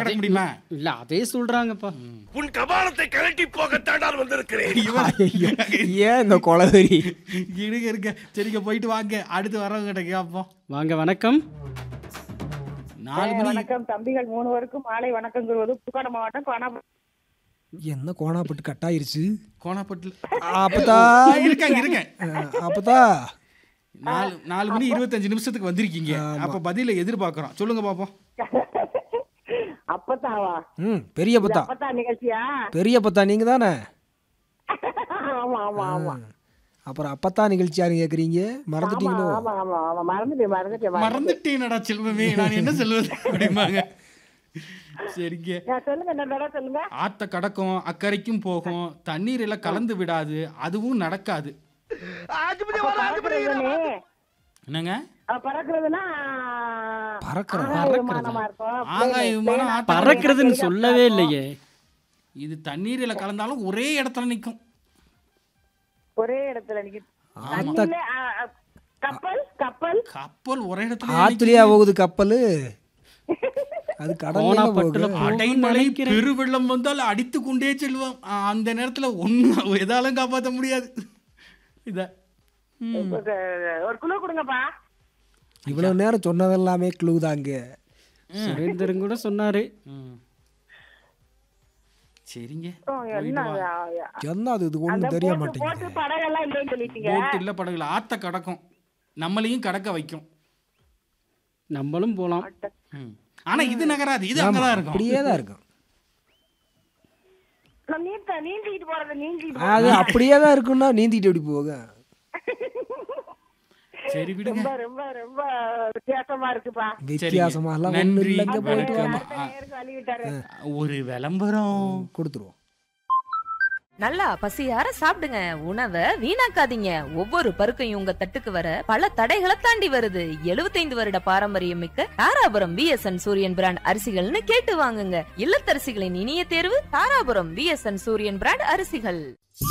கடக்க முடியுமா இல்ல அதே சொல்றாங்கப்பா உன் கபாலத்தை கழட்டி போகத்தான் நான் வந்திருக்கிறேன் ஐயோ, ஏன் இந்த கொலவெறி இருங்க இருங்க சரிங்க போயிட்டு வாங்க அடுத்து வரவங்க கிட்ட கேட்போம் வாங்க வணக்கம் நாலு மணி வணக்கம் தம்பிகள் மூணுவருக்கும் மாலை வணக்கங்கிறது புதுக்கோட்டை மாவட்டம் கோணாபுரம் என்ன கோணாப்பட்டு கட்டாயிருச்சு கோணப்பட்டில் அப்பதா இருக்காங்க இருக்கேன் அப்பதா நாலு நாலு மணி இருபத்தஞ்சு நிமிஷத்துக்கு வந்திருக்கீங்க அப்ப பதில எதிர்பார்க்கறோம் சொல்லுங்க பாப்போம் அப்பத்தாவா ம் பெரிய பத்தா அப்பத்தா நிகழ்ச்சியா பெரிய பத்தா நீங்க தானே ஆமா ஆமா ஆமா அப்புறம் அப்பத்தா நிகழ்ச்சி யாரு கேக்குறீங்க மறந்துட்டீங்களோ ஆமா ஆமா ஆமா மறந்துட்டேன் மறந்துட்டேன் மறந்துட்டேன். மறந்துட்டேனடா செல்வமே நான் என்ன சொல்லுவது அப்படிம்பாங்க சரிங்க ஆ, சொல்லுங்க என்ன தடவை சொல்லுங்க ஆத்த கடக்கும் அக்கறைக்கும் போகும் தண்ணீரில கலந்து விடாது அதுவும் நடக்காது பறக்கிறதுனே என்னங்க பறக்கிறதுனா பறக்கிறதா? ஆகாய விமானமா இருக்கும் ஆகாய விமானம் ஆத்த பறக்கிறதுன்னு சொல்லவே இல்லையே இது தண்ணீரில கலந்தாலும் ஒரே இடத்துல நிக்கும் ஒரே இடத்துல நிக்கு ஆத்த தண்ணியில, ஆ, ஆ, கப்பல் கப்பல் கப்பல் ஒரே இடத்துல ஆத்துலயா போகுது கப்பல் அது கடல்ல கோணாப்பட்டுல போகுது போகும்னு அடைமழை நினைக்கிறேன். பெருவெள்ளம் வந்தால் அடித்து கொண்டே செல்வோம் ஆ, அந்த நேரத்துல ஒன்னும் எதாலும் காப்பாற்ற முடியாது இத ஒரு குழு கொடுங்கப்பா இவ்வளவு நேரம் சொன்னதெல்லாமே க்ளூ தாங்க சுரேந்தரன் கூட சொன்னாரு ம். சரிங்க ஓ, என்ன ஆ, ஆ, என்ன அது இது அந்த ஒண்ணும் தெரிய போட்டு மாட்டேங்குது போட்டு படகெல்லாம் இல்லைன்னு சொல்லிட்டீங்க போட் இல்ல படகுல ஆத்த கடக்கும் நம்மளையும் கடக்க வைக்கும் நம்மளும் போலாம் ம். ஆனா இது நகராது இது அங்கதான் இருக்கும் அப்படியே தான் இருக்கும் நான் நீந்த நீந்திக்கிட்டு போறது நீந்திக்கிட்டு அது அப்படியே தான் இருக்கும்னா நீந்திட்டு எப்படி போக சரி விடுங்க ரொம்ப ரொம்ப ரொம்ப வித்தியாசமா இருக்குப்பா வித்தியாசமா எல்லாம் ஒண்ணும் நன்றி இல்லைங்க போயிட்டு வாங்க வணக்கம். ஆ, நேருக்கு அள்ளி விட்டாரு ஒரு விளம்பரம் கொடுத்துருவோம் நல்லா பசியார சாப்பிடுங்க உணவை வீணாக்காதீங்க ஒவ்வொரு பருக்கையும் உங்க தட்டுக்கு வர பல தடைகளை தாண்டி வருது 75 வருட பாரம்பரியம் மிக்க தாராபுரம் விஎஸ்என் சூரியன் பிராண்ட் அரிசிகள்னு கேட்டு வாங்குங்க இல்லத்தரசிகளின் இனிய தேர்வு தாராபுரம் விஎஸ்என் சூரியன் பிராண்ட் அரிசிகள்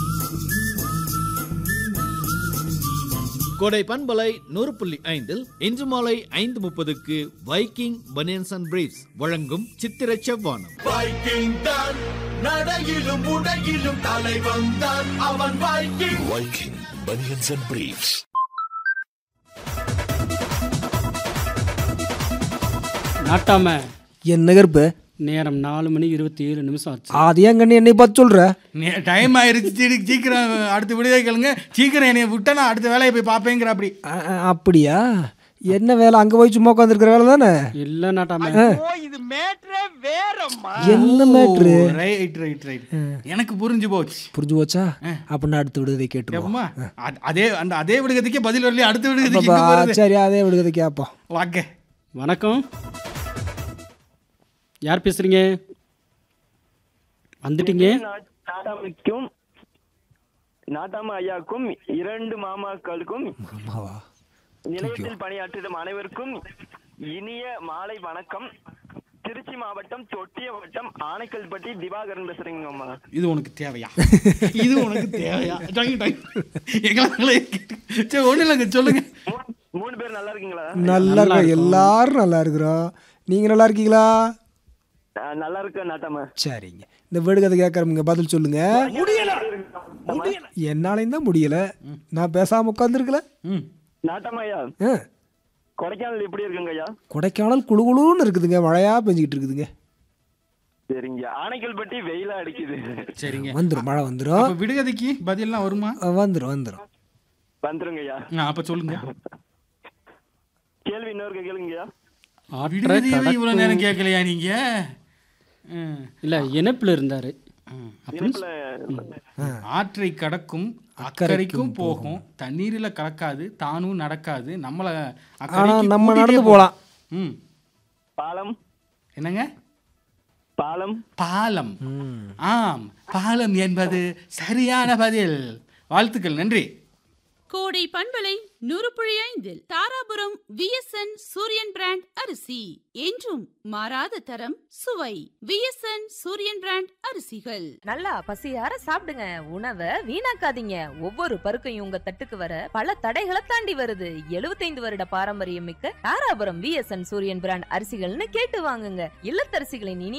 கோடை பண்பலை நூறு புள்ளி ஐந்தில் இன்று மாலை ஐந்து முப்பதுக்கு வைக்கிங் பனியன்ஸ் அண்ட் பிரீஃப்ஸ் வழங்கும் சித்திர செவ்வானம் வைக்கிங் தான் நடையிலும் உடையிலும் தலைவன் தான் அவன் Viking Viking banians and briefs நாட்டாம என்ன கருப்பு நேரம் நாலு மணி இருபத்தி ஏழு நிமிஷம் ஆச்சு அது ஏன் கண்ணு என்னை பார்த்து சொல்ற டைம் ஆயிருச்சு சரி, சீக்கிரம் அடுத்த விடுதலை கேளுங்க சீக்கிரம் என்னை விட்டா நான் அடுத்த வேலையை போய் பார்ப்பேங்கிற அப்படி அ, அ, அப்படியா என்ன வேலை அங்க போய் சும்மா உட்காந்துருக்கிற வேலை தானே இல்ல நாட்டாம என்ன மேட்ரு ரைட் ரைட் ரைட் எனக்கு புரிஞ்சு போச்சு புரிஞ்சு போச்சா அப்படின்னா அடுத்து விடுதலை கேட்டுருவோம் எப்பமா அ- அதே அந்த அதே விடுகதைக்கே பதில் வரலையே அடுத்த விடுகதைக்கு அப்ப, இங்க வருது. சரி அதே விடுகதை கேட்போம் வாங்க வணக்கம் யார் பேசுறீங்க வந்துட்டீங்க நாட்டாமைக்கும் நாட்டாம ஐயாக்கும் இரண்டு மாமாக்களுக்கும் ஆமாவா நிலையத்தில் பணியாற்றும் அனைவருக்கும் இனிய மாலை வணக்கம் திருச்சி மாவட்டம் தொட்டிய வட்டம் ஆனைக்கல்பட்டி திவாகரன் பேசுறீங்க அம்மா இது உனக்கு தேவையா இது உனக்கு தேவையா டைம் டைம் எங்களை சரி ஒன்றும் இல்லைங்க சொல்லுங்க மூ- மூணு பேர் நல்லா இருக்கீங்களா நல்லா இருக்கோம் எல்லாரும் நல்லா இருக்கிறோம் நீங்க நல்லா இருக்கீங்களா அஹ் நல்லா இருக்க நாட்டாம சரிங்க இந்த விடுகதை கேட்கறவங்க பதில் சொல்லுங்க என்னாலையும் தான் முடியல நான் பேசாம உட்காந்துருக்கல ம் நாட்டாம ஐயா கொடைக்கானல் எப்படி இருக்குங்க ஐயா கொடைக்கானல் குளு குளுன்னு இருக்குதுங்க மழையா பெஞ்சிக்கிட்டு இருக்குதுங்க சரிங்க ஆனைக்கல்பட்டி வெயிலா அடிக்குது சரிங்க வந்துடும் மழை வந்துடும் அப்ப விடுகதைக்கு பதில்லாம் வருமா வந்துடும் வந்துடும் வந்துருங்க ஐயா ஆ, அப்ப சொல்லுங்க கேள்வி இன்னொரு கேளுங்க ஐயா ஆற்ற விடுகதையவே கடக்கும். இவ்வளவு நேரம் கேட்கலையா நீங்க ம். இல்ல இணைப்புல இருந்தாரு இணைப்புல ஆற்றை கடக்கும் அக்கறைக்கும் போகும் தண்ணீரில கலக்காது தானும் நடக்காது நம்மள ஆனா அக்கறைக்கு நம்ம கூட்டிட்டே நடந்து போகும். போலாம் ம் பாலம் என்னங்க பாலம் பாலம் ஆம் பாலம் என்பது சரியான பதில் வாழ்த்துக்கள் நன்றி கோடை பண்பலை நூறு புள்ளி ஐந்தில் தாராபுரம் விஎஸ்என் சூரியன் பிராண்ட் அரிசி என்றும் மாறாத தரம் சுவை விஎஸ்என் சூரியன் பிராண்ட் அரிசிகள் நல்லா பசியார சாப்பிடுங்க உணவை வீணாக்காதீங்க ஒவ்வொரு பருக்கையும் உங்க தட்டுக்கு வர பல தடைகளை தாண்டி வருது 75 வருட பாரம்பரியம் மிக்க தாராபுரம் விஎஸ்என் சூரியன் பிராண்ட் அரிசிகள்னு கேட்டு வாங்குங்க இல்லத்தரசிகளின் இனிய